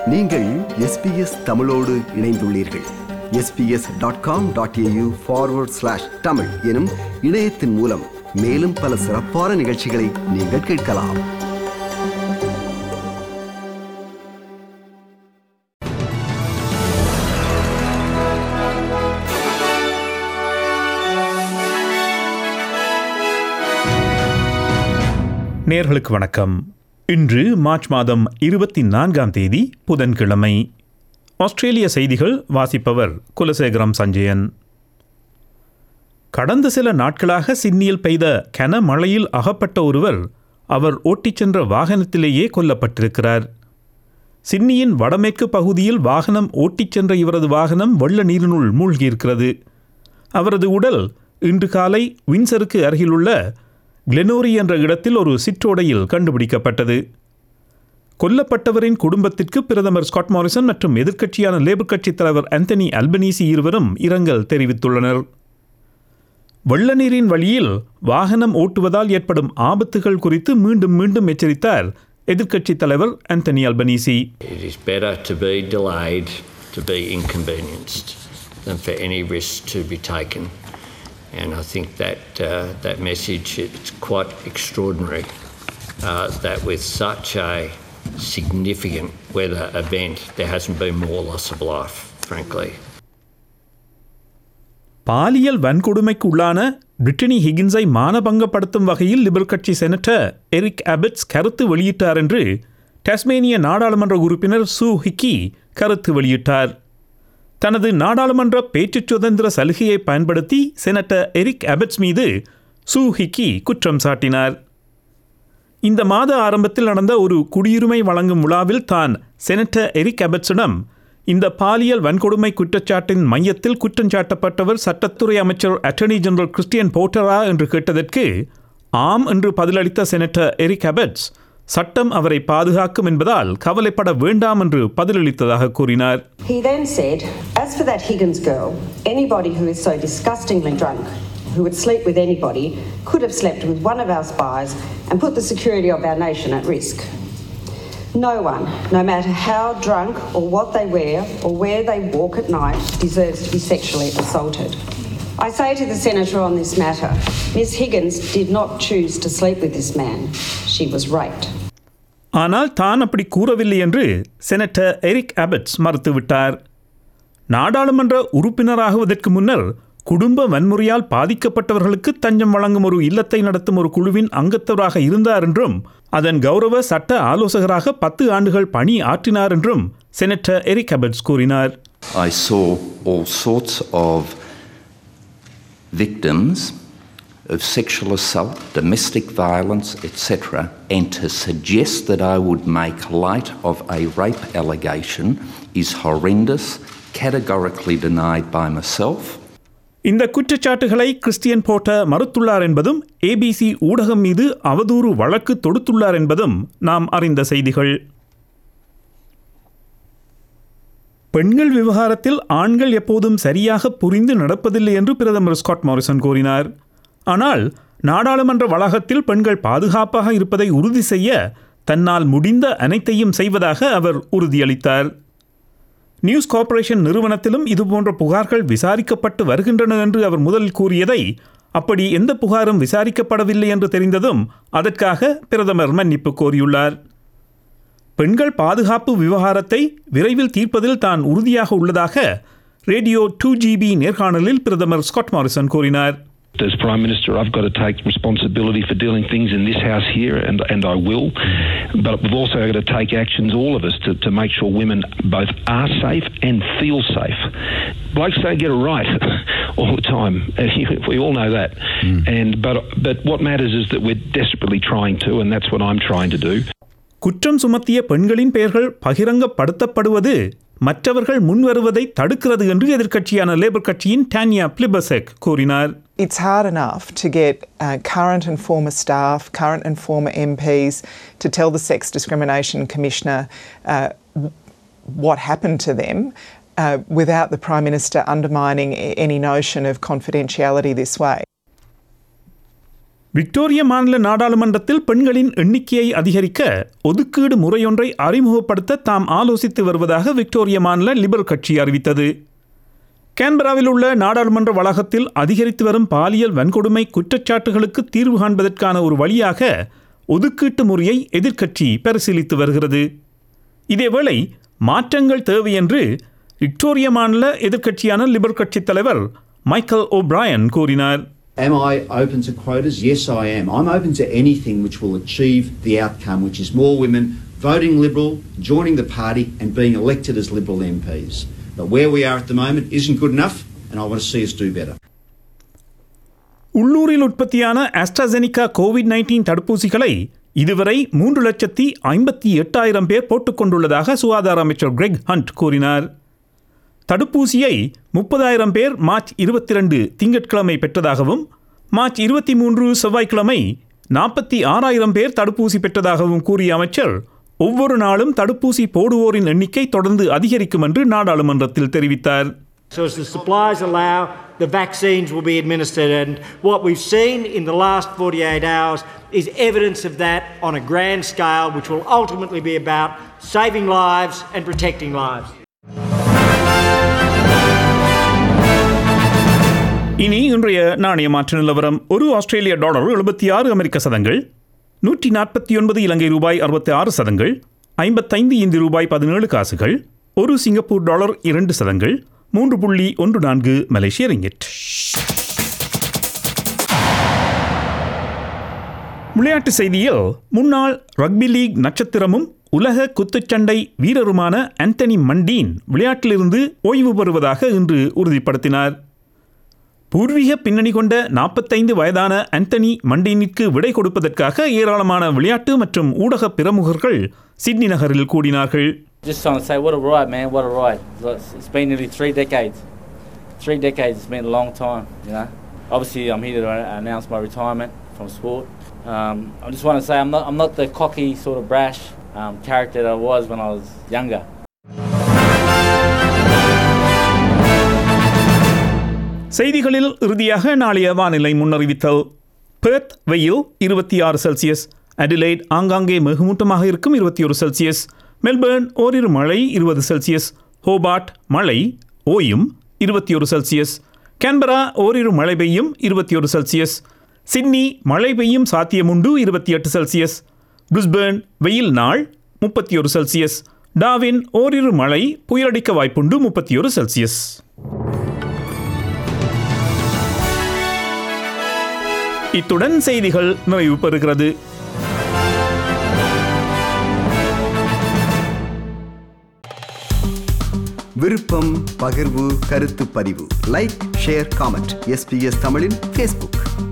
நீங்கள் எஸ்பிஎஸ் தமிழோடு இணைந்துள்ளீர்கள் SBS dot com dot AU forward slash Tamil எனும் இணையத்தின் மூலம் மேலும் பல சிறப்பான நிகழ்ச்சிகளை நீங்கள் கேட்கலாம் நேர்களுக்கு வணக்கம் இன்று மார்ச் மாதம் இருபத்தி நான்காம் தேதி புதன்கிழமை ஆஸ்திரேலிய செய்திகள் வாசிப்பவர் குலசேகரம் சஞ்சயன் கடந்த சில நாட்களாக சிட்னியில் பெய்த கனமழையில் அகப்பட்ட ஒருவர் அவர் ஓட்டிச் சென்ற வாகனத்திலேயே கொல்லப்பட்டிருக்கிறார் சிட்னியின் வடமேற்கு பகுதியில் வாகனம் ஓட்டிச் சென்ற இவரது வாகனம் வெள்ள நீரினுள் மூழ்கியிருக்கிறது அவரது உடல் இன்று காலை வின்சருக்கு அருகிலுள்ள கிளெனோரி என்ற இடத்தில் ஒரு சிற்றோடையில் கண்டுபிடிக்கப்பட்டது கொல்லப்பட்டவரின் குடும்பத்திற்கு பிரதமர் ஸ்காட் மாரிசன் மற்றும் எதிர்க்கட்சியான லேபர் கட்சித் தலைவர் ஆந்தனி அல்பனீசி இருவரும் இரங்கல் தெரிவித்துள்ளனர் வெள்ள நீரின் வழியில் வாகனம் ஓட்டுவதால் ஏற்படும் ஆபத்துகள் குறித்து மீண்டும் மீண்டும் எச்சரித்தார் எதிர்க்கட்சித் தலைவர் Anthony Albanese It is better to be delayed, to be inconvenienced, than for any risk to be taken. And I think that uh, that message it's quite extraordinary uh, that with such a significant weather event, there hasn't been more loss of life, frankly. பாலியல் வன்கொடுமைக்கு உள்ளான Brittany ஹிகின்ஸை மானபங்கப்படுத்தும் வகையில் liberal கட்சி senator Eric அபெட்ஸ் கருத்து வெளியிட்டார் என்று டாஸ்மேனிய நாடாளுமன்ற உறுப்பினர் சூ ஹிக்கி கருத்து வெளியிட்டார் தனது நாடாளுமன்ற பேச்சுச் சுதந்திர சலுகையை பயன்படுத்தி செனட்டர் எரிக் அபெட்ஸ் மீது சூ ஹிக்கி குற்றம் சாட்டினார் இந்த மாத ஆரம்பத்தில் நடந்த ஒரு குடியுரிமை வழங்கும் விழாவில் தான் செனட்டர் எரிக் அபெட்ஸிடம் இந்த பாலியல் வன்கொடுமை குற்றச்சாட்டின் மையத்தில் குற்றஞ்சாட்டப்பட்டவர் சட்டத்துறை அமைச்சர் அட்டர்னி ஜெனரல் கிறிஸ்டியன் போட்டரா என்று கேட்டதற்கு ஆம் என்று பதிலளித்த செனட்டர் எரிக் அபெட்ஸ் சட்டம் அவரை பாதுகாக்கும் என்பதால் கவலைப்பட வேண்டாம் என்று பதிலளித்ததாக கூறினார் He then said, As for that Higgins girl, anybody who is so disgustingly drunk, who would sleep with anybody, could have slept with one of our spies and put the security of our nation at risk. No one, no matter how drunk or what they wear or where they walk at night, deserves to be sexually assaulted. I say to the Senator on this matter, Ms Higgins did not choose to sleep with this man. She was raped. ஆனால் தான் அப்படி கூறவில்லை என்று senator Eric அபெட்ஸ் மறுத்துவிட்டார் நாடாளுமன்ற உறுப்பினராகுவதற்கு முன்னர் குடும்ப வன்முறையால் பாதிக்கப்பட்டவர்களுக்கு தஞ்சம் வழங்கும் ஒரு இல்லத்தை நடத்தும் ஒரு குழுவின் அங்கத்தவராக இருந்தார் என்றும் அதன் கௌரவ சட்ட ஆலோசகராக பத்து ஆண்டுகள் பணி ஆற்றினார் என்றும் செனட்டர் எரிக் அபெட்ஸ் கூறினார் I saw all sorts of victims of sexual assault, domestic violence, etc., and to suggest that I would make light of a rape allegation is horrendous, categorically denied by myself. இந்த குற்றச்சாட்டுகளை Christian போட்ட மறுத்துள்ளார் என்பதும் ABC ஊடகம் மீது அவதூறு வழக்கு தொடுத்துள்ளார் என்பதும் நாம் அறிந்த செய்திகள் பெண்கள் விவகாரத்தில் ஆண்கள் எப்போதும் சரியாக புரிந்து நடப்பதில்லை என்று பிரதமர் ஸ்காட் மாரிசன் கூறினார் ஆனால் நாடாளுமன்ற வளாகத்தில் பெண்கள் பாதுகாப்பாக இருப்பதை உறுதி செய்ய தன்னால் முடிந்த அனைத்தையும் செய்வதாக அவர் உறுதியளித்தார் நியூஸ் கார்ப்பரேஷன் நிறுவனத்திலும் இதுபோன்ற புகார்கள் விசாரிக்கப்பட்டு வருகின்றன என்று அவர் முதலில் கூறியதை அப்படி எந்த புகாரும் விசாரிக்கப்படவில்லை என்று தெரிந்ததும் அதற்காக பிரதமர் மன்னிப்பு கோரியுள்ளார் பெண்கள் பாதுகாப்பு விவகாரத்தை விரைவில் தீர்ப்பதில் தான் உறுதியாக உள்ளதாக ரேடியோ டூ ஜிபி நேர்காணலில் பிரதமர் ஸ்காட் மாரிசன் கூறினார் As Prime Minister, I've got to take responsibility for dealing things in this House here, and, and I will. But we've also got to take actions, all of us, to, to make sure women both are safe and feel safe. Blokes don't get it right all the time. We all know that. And but but what matters is that we're desperately trying to, and that's what I'm trying to do. குற்றம் சுமத்திய பெண்களின் பெயர்கள் பகிரங்கப்படுத்தப்படுவது மற்றவர்கள் முன்வருவதை தடுக்கிறது என்று எதிர்க்கட்சியான labour கட்சியின் Tania பிளிபசெக் கூறினார் It's hard enough to get uh, current and former staff, current and former MPs to tell the Sex Discrimination Commissioner uh, what happened to them uh, without the Prime Minister undermining any notion of confidentiality this way. Victoria மாநில நாடாளுமன்றத்தில் பெண்களின் எண்ணிக்கையை அதிகரிக்க ஒதுக்கீடு முறையொன்றை அறிமுகப்படுத்த தாம் ஆலோசித்து வருவதாக விக்டோரிய மாநில லிபரல் கட்சி அறிவித்தது கேன்பராவில் உள்ள நாடாளுமன்ற வளாகத்தில் அதிகரித்து வரும் பாலியல் வன்கொடுமை குற்றச்சாட்டுகளுக்கு தீர்வு காண்பதற்கான ஒரு வழியாக ஒதுக்கீட்டு முறையை எதிர்க்கட்சி பரிசீலித்து வருகிறது இதேவேளை மாற்றங்கள் தேவை என்று விக்டோரிய மாநில எதிர்க்கட்சியான லிபரல் கட்சித் தலைவர் மைக்கேல் ஓப்ராயன் கூறினார் Am I open to quotas? Yes, I am. I'm open to anything which will achieve the outcome, which is more women voting Liberal, joining the party, and being elected as Liberal MPs. But where we are at the moment isn't good enough, and I want to see us do better. உள்ளூரில் உற்பத்தியான AstraZeneca Covid nineteen தடுப்பூசிகளை இதுவரை மூன்று லட்சத்தி ஐம்பத்தி எட்டாயிரம் பேர் போட்டுக்கொண்டுள்ளதாக சுகாதார அமைச்சர் கிரெக் ஹண்ட் கூறினார் தடுப்பூசியை முப்பதாயிரம் பேர் மார்ச் இருபத்தி ரெண்டு திங்கட்கிழமை பெற்றதாகவும் மார்ச் இருபத்தி மூன்று செவ்வாய்க்கிழமை நாற்பத்தி ஆறாயிரம் பேர் தடுப்பூசி பெற்றதாகவும் கூறிய அமைச்சர் ஒவ்வொரு நாளும் தடுப்பூசி போடுவோரின் எண்ணிக்கை தொடர்ந்து அதிகரிக்கும் என்று நாடாளுமன்றத்தில் தெரிவித்தார் So, as the supplies allow, the vaccines will be administered. And what we've seen in the last 48 hours is evidence of that on a grand scale, which will ultimately be about saving lives and protecting lives. இனி இன்றைய நாணய மாற்று நிலவரம் ஒரு ஆஸ்திரேலிய dollar எழுபத்தி ஆறு அமெரிக்க சதங்கள் நூற்றி நாற்பத்தி ஒன்பது இலங்கை ரூபாய் அறுபத்தி ஆறு சதங்கள் ஐம்பத்தைந்து இந்திய ரூபாய் பதினேழு காசுகள் ஒரு சிங்கப்பூர் டாலர் இரண்டு சதங்கள் மூன்று புள்ளி ஒன்று நான்கு மலேசிய ரிங்கிட் விளையாட்டு செய்தியில் முன்னாள் ரக்பி லீக் நட்சத்திரமும் உலக குத்துச்சண்டை வீரருமான ஆந்தனி மண்டீன் விளையாட்டிலிருந்து ஓய்வு பெறுவதாக இன்று உறுதிப்படுத்தினார் பூர்வீக பின்னணி கொண்ட நாற்பத்தைந்து வயதான ஆந்தனி மண்டீனிற்கு விடை கொடுப்பதற்காக ஏராளமான விளையாட்டு மற்றும் ஊடக பிரமுகர்கள் சிட்னி நகரில் கூடினார்கள் Just trying to say, what a ride, man! What a ride! It's it's been nearly three decades. Three decades. It's been a long time, you know. Obviously, I'm here to announce my retirement from sport. Um, I just want to say, I'm not, I'm not the cocky sort of brash um, character that I was when I was younger. செய்திகளில் இறுதியாக நாளைய வானிலை முன்னறிவித்தல் Perth வெயில் இருபத்தி ஆறு Celsius Adelaide ஆங்காங்கே மிகுமூட்டமாக இருக்கும் இருபத்தி ஒரு செல்சியஸ் மெல்பர்ன் ஓரிரு மழை இருபது செல்சியஸ் ஹோபார்ட் மழை ஓயும் இருபத்தி ஒரு செல்சியஸ் கேன்பரா ஓரிரு மழை பெய்யும் இருபத்தி ஒரு செல்சியஸ் சிட்னி மழை பெய்யும் சாத்தியமுண்டு இருபத்தி எட்டு செல்சியஸ் பிரிஸ்பேர்ன் வெயில் நாள் முப்பத்தி ஒரு செல்சியஸ் டாவின் ஓரிரு மழை புயலடிக்க வாய்ப்புண்டு முப்பத்தி ஒரு செல்சியஸ் இத்துடன் செய்திகள் நிறைவு பெறுகிறது விருப்பம் பகிர்வு கருத்து பதிவு லைக் ஷேர் காமெண்ட் எஸ்பிஎஸ் தமிழின் ஃபேஸ்புக்